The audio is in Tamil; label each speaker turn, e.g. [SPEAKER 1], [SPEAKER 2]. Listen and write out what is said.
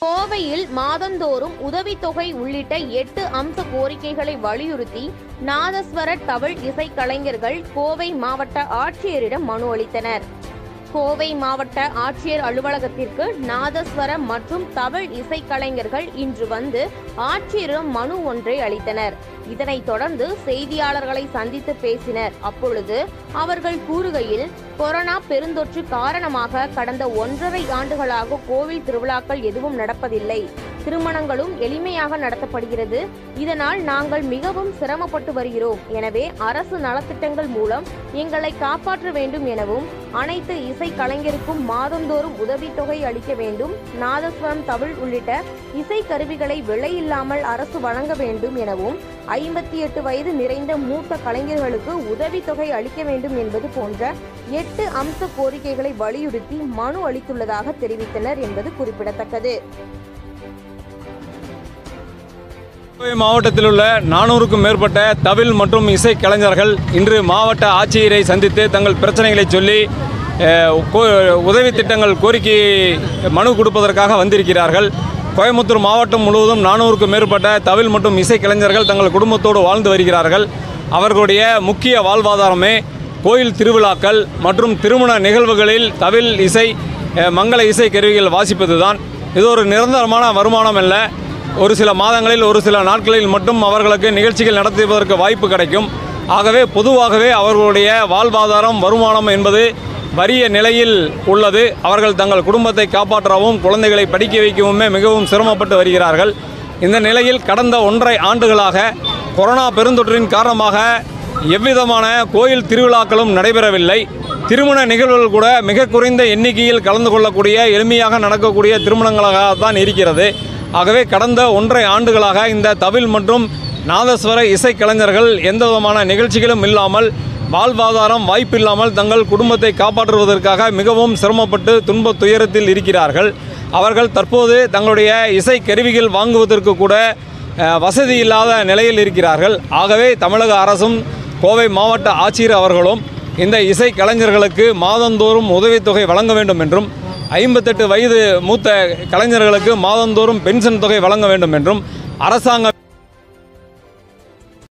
[SPEAKER 1] கோவையில் மாதந்தோறும் உதவித்தொகை உள்ளிட்ட எட்டு அம்ச கோரிக்கைகளை வலியுறுத்தி நாதஸ்வர தவிழ் இசைக்கலைஞர்கள் கோவை மாவட்ட ஆட்சியரிடம் மனு அளித்தனர் கோவை மாவட்ட ஆட்சியர் அலுவலகத்திற்கு நாதஸ்வர மற்றும் தவிழ் இசைக்கலைஞர்கள் இன்று வந்து ஆட்சியரிடம் மனு ஒன்றை அளித்தனர் இதனைத் தொடர்ந்து செய்தியாளர்களை சந்தித்து பேசினர் அப்பொழுது அவர்கள் கூறுகையில் கொரோனா பெருந்தொற்று காரணமாக கடந்த ஒன்றரை ஆண்டுகளாக கோவில் திருவிழாக்கள் எதுவும் நடப்பதில்லை திருமணங்களும் எளிமையாக நடத்தப்படுகிறது இதனால் நாங்கள் மிகவும் சிரமப்பட்டு வருகிறோம் எனவே அரசு நலத்திட்டங்கள் மூலம் எங்களை காப்பாற்ற வேண்டும் எனவும் அனைத்து இசை கலைஞருக்கும் மாதந்தோறும் உதவித்தொகை அளிக்க வேண்டும் நாதஸ்வரம் தமிழ் உள்ளிட்ட இசை கருவிகளை விலையில்லாமல் அரசு வழங்க வேண்டும் எனவும் ஐம்பத்தி எட்டு வயது நிறைந்த மூத்த கலைஞர்களுக்கு உதவித்தொகை அளிக்க வேண்டும் என்பது போன்ற எட்டு அம்ச கோரிக்கைகளை வலியுறுத்தி மனு அளித்துள்ளதாக தெரிவித்தனர் என்பது குறிப்பிடத்தக்கது
[SPEAKER 2] கோவை மாவட்டத்தில் உள்ள நானூறுக்கும் மேற்பட்ட தவில் மற்றும் இசை கலைஞர்கள் இன்று மாவட்ட ஆட்சியரை சந்தித்து தங்கள் பிரச்சனைகளை சொல்லி அஹ், கோ- உதவி திட்டங்கள் கோரிக்கை மனு கொடுப்பதற்காக வந்திருக்கிறார்கள் கோயம்புத்தூர் மாவட்டம் முழுவதும் நானூறுக்கும் மேற்பட்ட தவில் மற்றும் இசை கலைஞர்கள் தங்கள் குடும்பத்தோடு வாழ்ந்து வருகிறார்கள் அவர்களுடைய முக்கிய வாழ்வாதாரமே கோயில் திருவிழாக்கள் மற்றும் திருமண நிகழ்வுகளில் தவில் இசை அஹ், மங்கள இசை கருவிகள் வாசிப்பதுதான் இது ஒரு நிரந்தரமான வருமானம் அல்ல ஒரு சில மாதங்களில் ஒரு சில நாட்களில் மட்டும் அவர்களுக்கு நிகழ்ச்சிகள் நடத்துவதற்கு வாய்ப்பு கிடைக்கும் ஆகவே பொதுவாகவே அவர்களுடைய வாழ்வாதாரம் வருமானம் என்பது வறிய நிலையில் உள்ளது அவர்கள் தங்கள் குடும்பத்தை காப்பாற்றவும் குழந்தைகளை படிக்க வைக்கவுமே மிகவும் சிரமப்பட்டு வருகிறார்கள் இந்த நிலையில் கடந்த ஒன்றரை ஆண்டுகளாக கொரோனா பெருந்தொற்றின் காரணமாக எவ்விதமான கோயில் திருவிழாக்களும் நடைபெறவில்லை திருமண நிகழ்வுகள் கூட மிக குறைந்த எண்ணிக்கையில் கலந்து கொள்ளக்கூடிய எளிமையாக நடக்கக்கூடிய திருமணங்களாக தான் இருக்கிறது ஆகவே கடந்த ஒன்றரை ஆண்டுகளாக இந்த தவில் மற்றும் நாதஸ்வர இசைக்கலைஞர்கள் எந்த விதமான நிகழ்ச்சிகளும் இல்லாமல் வாழ்வாதாரம் வாய்ப்பில்லாமல் தங்கள் குடும்பத்தை காப்பாற்றுவதற்காக மிகவும் சிரமப்பட்டு துன்ப துயரத்தில் இருக்கிறார்கள் அவர்கள் தற்போது தங்களுடைய இசை கருவிகள் வாங்குவதற்கு கூட அஹ், வசதி இல்லாத நிலையில் இருக்கிறார்கள் ஆகவே தமிழக அரசும் கோவை மாவட்ட ஆட்சியர் அவர்களும் இந்த இசை கலைஞர்களுக்கு மாதந்தோறும் உதவித்தொகை வழங்க வேண்டும் என்றும் ஐம்பத்தெட்டு வயது மூத்த கலைஞர்களுக்கு மாதந்தோறும் பென்ஷன் தொகை வழங்க வேண்டும் என்றும் அரசாங்கம்